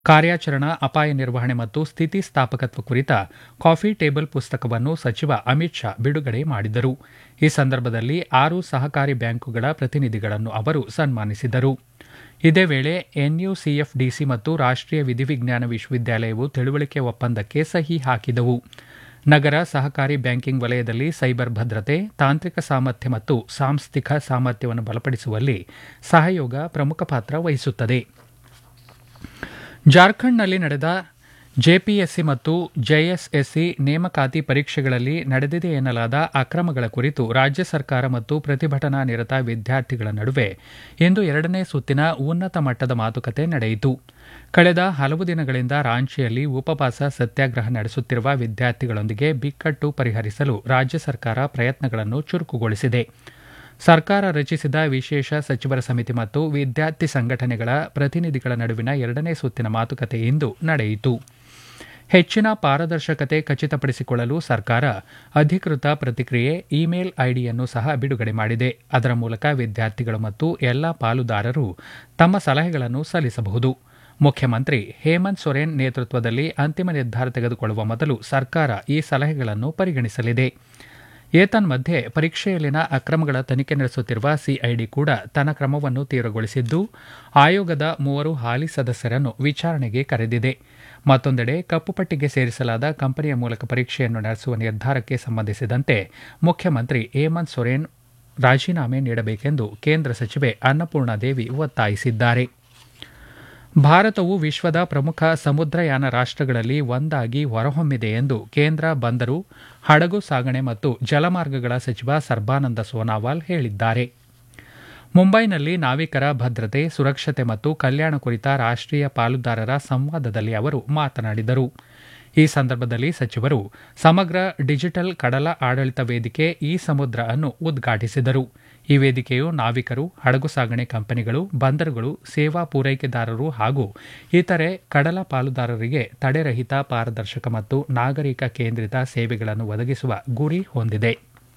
ಕಾರ್ಯಾಚರಣಾ ಅಪಾಯ ನಿರ್ವಹಣೆ ಮತ್ತು ಸ್ಥಿತಿಸ್ಥಾಪಕತ್ವ ಕುರಿತ ಕಾಫಿ ಟೇಬಲ್ ಪುಸ್ತಕವನ್ನು ಸಚಿವ ಅಮಿತ್ ಶಾ ಬಿಡುಗಡೆ ಮಾಡಿದರು ಈ ಸಂದರ್ಭದಲ್ಲಿ ಆರು ಸಹಕಾರಿ ಬ್ಯಾಂಕುಗಳ ಪ್ರತಿನಿಧಿಗಳನ್ನು ಅವರು ಸನ್ಮಾನಿಸಿದರು ಇದೇ ವೇಳೆ ಎನ್ಯುಸಿಎಫ್ಡಿಸಿ ಮತ್ತು ರಾಷ್ಟ್ರೀಯ ವಿಧಿವಿಜ್ಞಾನ ವಿಶ್ವವಿದ್ಯಾಲಯವು ತಿಳುವಳಿಕೆ ಒಪ್ಪಂದಕ್ಕೆ ಸಹಿ ಹಾಕಿದವು ನಗರ ಸಹಕಾರಿ ಬ್ಯಾಂಕಿಂಗ್ ವಲಯದಲ್ಲಿ ಸೈಬರ್ ಭದ್ರತೆ ತಾಂತ್ರಿಕ ಸಾಮರ್ಥ್ಯ ಮತ್ತು ಸಾಂಸ್ಥಿಕ ಸಾಮರ್ಥ್ಯವನ್ನು ಬಲಪಡಿಸುವಲ್ಲಿ ಸಹಯೋಗ ಪ್ರಮುಖ ಪಾತ್ರ ವಹಿಸುತ್ತದೆ ಜಾರ್ಖಂಡ್ನಲ್ಲಿ ನಡೆದ ಜೆಪಿಎಸ್ಸಿ ಮತ್ತು ಜೆಎಸ್ಎಸ್ಸಿ ನೇಮಕಾತಿ ಪರೀಕ್ಷೆಗಳಲ್ಲಿ ನಡೆದಿದೆ ಎನ್ನಲಾದ ಅಕ್ರಮಗಳ ಕುರಿತು ರಾಜ್ಯ ಸರ್ಕಾರ ಮತ್ತು ಪ್ರತಿಭಟನಾ ನಿರತ ವಿದ್ಯಾರ್ಥಿಗಳ ನಡುವೆ ಇಂದು ಎರಡನೇ ಸುತ್ತಿನ ಉನ್ನತ ಮಟ್ಟದ ಮಾತುಕತೆ ನಡೆಯಿತು ಕಳೆದ ಹಲವು ದಿನಗಳಿಂದ ರಾಂಚಿಯಲ್ಲಿ ಉಪವಾಸ ಸತ್ಯಾಗ್ರಹ ನಡೆಸುತ್ತಿರುವ ವಿದ್ಯಾರ್ಥಿಗಳೊಂದಿಗೆ ಬಿಕ್ಕಟ್ಟು ಪರಿಹರಿಸಲು ರಾಜ್ಯ ಸರ್ಕಾರ ಪ್ರಯತ್ನಗಳನ್ನು ಚುರುಕುಗೊಳಿಸಿದೆ ಸರ್ಕಾರ ರಚಿಸಿದ ವಿಶೇಷ ಸಚಿವರ ಸಮಿತಿ ಮತ್ತು ವಿದ್ಯಾರ್ಥಿ ಸಂಘಟನೆಗಳ ಪ್ರತಿನಿಧಿಗಳ ನಡುವಿನ ಎರಡನೇ ಸುತ್ತಿನ ಮಾತುಕತೆ ಇಂದು ನಡೆಯಿತು ಹೆಚ್ಚಿನ ಪಾರದರ್ಶಕತೆ ಖಚಿತಪಡಿಸಿಕೊಳ್ಳಲು ಸರ್ಕಾರ ಅಧಿಕೃತ ಪ್ರತಿಕ್ರಿಯೆ ಇಮೇಲ್ ಐಡಿಯನ್ನು ಸಹ ಬಿಡುಗಡೆ ಮಾಡಿದೆ ಅದರ ಮೂಲಕ ವಿದ್ಯಾರ್ಥಿಗಳು ಮತ್ತು ಎಲ್ಲಾ ಪಾಲುದಾರರು ತಮ್ಮ ಸಲಹೆಗಳನ್ನು ಸಲ್ಲಿಸಬಹುದು ಮುಖ್ಯಮಂತ್ರಿ ಹೇಮಂತ್ ಸೊರೇನ್ ನೇತೃತ್ವದಲ್ಲಿ ಅಂತಿಮ ನಿರ್ಧಾರ ತೆಗೆದುಕೊಳ್ಳುವ ಮೊದಲು ಸರ್ಕಾರ ಈ ಸಲಹೆಗಳನ್ನು ಪರಿಗಣಿಸಲಿದೆ ಏತನ್ಮಧ್ಯೆ ಪರೀಕ್ಷೆಯಲ್ಲಿನ ಅಕ್ರಮಗಳ ತನಿಖೆ ನಡೆಸುತ್ತಿರುವ ಸಿಐಡಿ ಕೂಡ ತನ್ನ ಕ್ರಮವನ್ನು ತೀವ್ರಗೊಳಿಸಿದ್ದು ಆಯೋಗದ ಮೂವರು ಹಾಲಿ ಸದಸ್ಯರನ್ನು ವಿಚಾರಣೆಗೆ ಕರೆದಿದೆ ಮತ್ತೊಂದೆಡೆ ಕಪ್ಪುಪಟ್ಟಿಗೆ ಸೇರಿಸಲಾದ ಕಂಪನಿಯ ಮೂಲಕ ಪರೀಕ್ಷೆಯನ್ನು ನಡೆಸುವ ನಿರ್ಧಾರಕ್ಕೆ ಸಂಬಂಧಿಸಿದಂತೆ ಮುಖ್ಯಮಂತ್ರಿ ಹೇಮಂತ್ ಸೊರೇನ್ ರಾಜೀನಾಮೆ ನೀಡಬೇಕೆಂದು ಕೇಂದ್ರ ಸಚಿವೆ ಅನ್ನಪೂರ್ಣಾದೇವಿ ಒತ್ತಾಯಿಸಿದ್ದಾರೆ ಭಾರತವು ವಿಶ್ವದ ಪ್ರಮುಖ ಸಮುದ್ರಯಾನ ರಾಷ್ಟಗಳಲ್ಲಿ ಒಂದಾಗಿ ಹೊರಹೊಮ್ಮಿದೆ ಎಂದು ಕೇಂದ್ರ ಬಂದರು ಹಡಗು ಸಾಗಣೆ ಮತ್ತು ಜಲಮಾರ್ಗಗಳ ಸಚಿವ ಸರ್ಬಾನಂದ ಸೋನಾವಾಲ್ ಹೇಳಿದ್ದಾರೆ ಮುಂಬೈನಲ್ಲಿ ನಾವಿಕರ ಭದ್ರತೆ ಸುರಕ್ಷತೆ ಮತ್ತು ಕಲ್ಯಾಣ ಕುರಿತ ರಾಷ್ಟೀಯ ಪಾಲುದಾರರ ಸಂವಾದದಲ್ಲಿ ಅವರು ಮಾತನಾಡಿದರು ಈ ಸಂದರ್ಭದಲ್ಲಿ ಸಚಿವರು ಸಮಗ್ರ ಡಿಜಿಟಲ್ ಕಡಲ ಆಡಳಿತ ವೇದಿಕೆ ಈ ಸಮುದ್ರ ಅನ್ನು ಉದ್ಘಾಟಿಸಿದರು ಈ ವೇದಿಕೆಯು ನಾವಿಕರು ಹಡಗು ಸಾಗಣೆ ಕಂಪನಿಗಳು ಬಂದರುಗಳು ಸೇವಾ ಪೂರೈಕೆದಾರರು ಹಾಗೂ ಇತರೆ ಕಡಲ ಪಾಲುದಾರರಿಗೆ ತಡೆರಹಿತ ಪಾರದರ್ಶಕ ಮತ್ತು ನಾಗರಿಕ ಕೇಂದ್ರಿತ ಸೇವೆಗಳನ್ನು ಒದಗಿಸುವ ಗುರಿ ಹೊಂದಿದೆ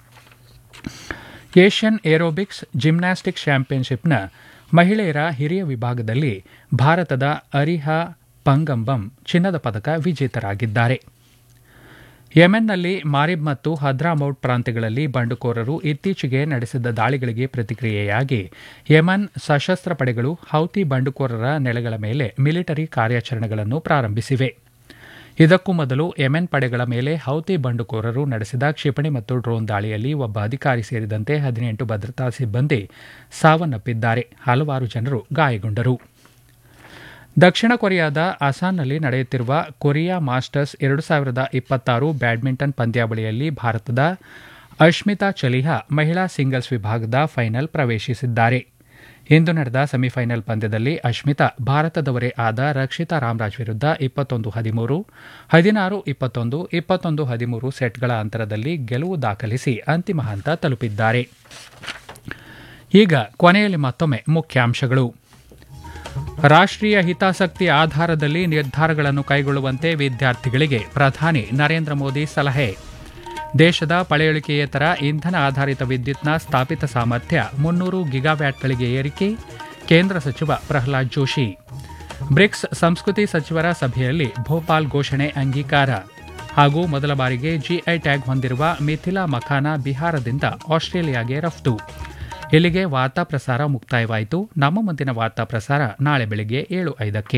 ಏಷ್ಯನ್ ಏರೋಬಿಕ್ಸ್ ಜಿಮ್ನಾಸ್ಟಿಕ್ ಚಾಂಪಿಯನ್ಶಿಪ್ನ ಮಹಿಳೆಯರ ಹಿರಿಯ ವಿಭಾಗದಲ್ಲಿ ಭಾರತದ ಅರಿಹಾ ಪಂಗಂಬಂ ಚಿನ್ನದ ಪದಕ ವಿಜೇತರಾಗಿದ್ದಾರೆ ಯೆಮೆನ್ನಲ್ಲಿ ಮಾರಿಬ್ ಮತ್ತು ಹದ್ರಾಮೌಟ್ ಪ್ರಾಂತ್ಯಗಳಲ್ಲಿ ಬಂಡುಕೋರರು ಇತ್ತೀಚೆಗೆ ನಡೆಸಿದ ದಾಳಿಗಳಿಗೆ ಪ್ರತಿಕ್ರಿಯೆಯಾಗಿ ಯೆಮನ್ ಸಶಸ್ತ್ರ ಪಡೆಗಳು ಹೌತಿ ಬಂಡುಕೋರರ ನೆಲೆಗಳ ಮೇಲೆ ಮಿಲಿಟರಿ ಕಾರ್ಯಾಚರಣೆಗಳನ್ನು ಪ್ರಾರಂಭಿಸಿವೆ ಇದಕ್ಕೂ ಮೊದಲು ಯೆಮೆನ್ ಪಡೆಗಳ ಮೇಲೆ ಹೌತಿ ಬಂಡುಕೋರರು ನಡೆಸಿದ ಕ್ಷಿಪಣಿ ಮತ್ತು ಡ್ರೋನ್ ದಾಳಿಯಲ್ಲಿ ಒಬ್ಬ ಅಧಿಕಾರಿ ಸೇರಿದಂತೆ ಹದಿನೆಂಟು ಭದ್ರತಾ ಸಿಬ್ಬಂದಿ ಸಾವನ್ನಪ್ಪಿದ್ದಾರೆ ಹಲವಾರು ಜನರು ಗಾಯಗೊಂಡರು ದಕ್ಷಿಣ ಕೊರಿಯಾದ ಅಸಾನ್ನಲ್ಲಿ ನಡೆಯುತ್ತಿರುವ ಕೊರಿಯಾ ಮಾಸ್ಟರ್ಸ್ ಎರಡು ಸಾವಿರದ ಇಪ್ಪತ್ತಾರು ಬ್ಯಾಡ್ಮಿಂಟನ್ ಪಂದ್ಯಾವಳಿಯಲ್ಲಿ ಭಾರತದ ಅಶ್ಮಿತಾ ಚಲಿಹಾ ಮಹಿಳಾ ಸಿಂಗಲ್ಸ್ ವಿಭಾಗದ ಫೈನಲ್ ಪ್ರವೇಶಿಸಿದ್ದಾರೆ ಇಂದು ನಡೆದ ಸೆಮಿಫೈನಲ್ ಪಂದ್ಯದಲ್ಲಿ ಅಶ್ಮಿತಾ ಭಾರತದವರೇ ಆದ ರಕ್ಷಿತಾ ರಾಮರಾಜ್ ವಿರುದ್ಧ ಇಪ್ಪತ್ತೊಂದು ಹದಿಮೂರು ಹದಿನಾರು ಇಪ್ಪತ್ತೊಂದು ಇಪ್ಪತ್ತೊಂದು ಹದಿಮೂರು ಸೆಟ್ಗಳ ಅಂತರದಲ್ಲಿ ಗೆಲುವು ದಾಖಲಿಸಿ ಅಂತಿಮ ಹಂತ ತಲುಪಿದ್ದಾರೆ ಈಗ ಕೊನೆಯಲ್ಲಿ ಮತ್ತೊಮ್ಮೆ ಮುಖ್ಯಾಂಶಗಳು ರಾಷ್ಟ್ರೀಯ ಹಿತಾಸಕ್ತಿ ಆಧಾರದಲ್ಲಿ ನಿರ್ಧಾರಗಳನ್ನು ಕೈಗೊಳ್ಳುವಂತೆ ವಿದ್ಯಾರ್ಥಿಗಳಿಗೆ ಪ್ರಧಾನಿ ನರೇಂದ್ರ ಮೋದಿ ಸಲಹೆ ದೇಶದ ಪಳೆಯುಳಿಕೆಯೇತರ ಇಂಧನ ಆಧಾರಿತ ವಿದ್ಯುತ್ನ ಸ್ಥಾಪಿತ ಸಾಮರ್ಥ್ಯ ಮುನ್ನೂರು ಗಿಗಾವ್ಯಾಟ್ಗಳಿಗೆ ಏರಿಕೆ ಕೇಂದ್ರ ಸಚಿವ ಪ್ರಹ್ಲಾದ್ ಜೋಶಿ ಬ್ರಿಕ್ಸ್ ಸಂಸ್ಕೃತಿ ಸಚಿವರ ಸಭೆಯಲ್ಲಿ ಭೋಪಾಲ್ ಘೋಷಣೆ ಅಂಗೀಕಾರ ಹಾಗೂ ಮೊದಲ ಬಾರಿಗೆ ಜಿಐ ಟ್ಯಾಗ್ ಹೊಂದಿರುವ ಮಿಥಿಲಾ ಮಖಾನ ಬಿಹಾರದಿಂದ ಆಸ್ಟ್ರೇಲಿಯಾಗೆ ರಫ್ತು ಇಲ್ಲಿಗೆ ವಾರ್ತಾ ಪ್ರಸಾರ ಮುಕ್ತಾಯವಾಯಿತು ನಮ್ಮ ಮುಂದಿನ ವಾರ್ತಾ ಪ್ರಸಾರ ನಾಳೆ ಬೆಳಿಗ್ಗೆ ಏಳು ಐದಕ್ಕೆ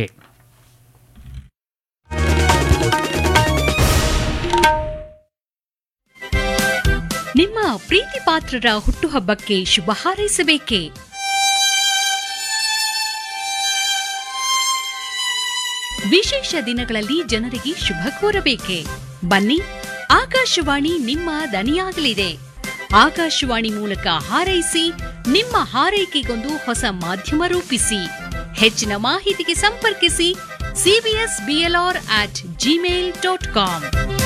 ನಿಮ್ಮ ಪ್ರೀತಿ ಪಾತ್ರರ ಹುಟ್ಟುಹಬ್ಬಕ್ಕೆ ಶುಭ ಹಾರೈಸಬೇಕೇ ವಿಶೇಷ ದಿನಗಳಲ್ಲಿ ಜನರಿಗೆ ಶುಭ ಕೋರಬೇಕೆ ಬನ್ನಿ ಆಕಾಶವಾಣಿ ನಿಮ್ಮ ದನಿಯಾಗಲಿದೆ ಆಕಾಶವಾಣಿ ಮೂಲಕ ಹಾರೈಸಿ ನಿಮ್ಮ ಹಾರೈಕೆಗೊಂದು ಹೊಸ ಮಾಧ್ಯಮ ರೂಪಿಸಿ ಹೆಚ್ಚಿನ ಮಾಹಿತಿಗೆ ಸಂಪರ್ಕಿಸಿ CBS BLR at Gmail dot com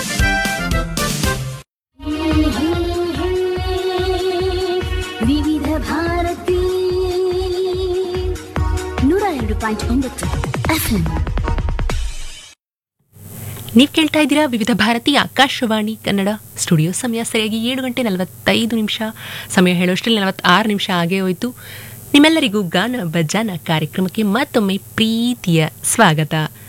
Vividh Bharati ನೂರ ಎರಡು ಪಾಯಿಂಟ್ ಒಂಬತ್ತು ಎಫ್ಎಂ ನೀವು ಕೇಳ್ತಾ ಇದ್ದೀರಾ ವಿವಿಧ ಭಾರತಿ ಆಕಾಶವಾಣಿ ಕನ್ನಡ ಸ್ಟುಡಿಯೋ ಸಮಯ ಸರಿಯಾಗಿ ಏಳು ಗಂಟೆ ನಲವತ್ತೈದು ನಿಮಿಷ ಸಮಯ ಹೇಳೋಷ್ಟರಲ್ಲಿ ನಲವತ್ತಾರು ನಿಮಿಷ ಆಗೇ ಹೋಯಿತು ನಿಮ್ಮೆಲ್ಲರಿಗೂ ಗಾನ ಬಜಾನ ಕಾರ್ಯಕ್ರಮಕ್ಕೆ ಮತ್ತೊಮ್ಮೆ ಪ್ರೀತಿಯ ಸ್ವಾಗತ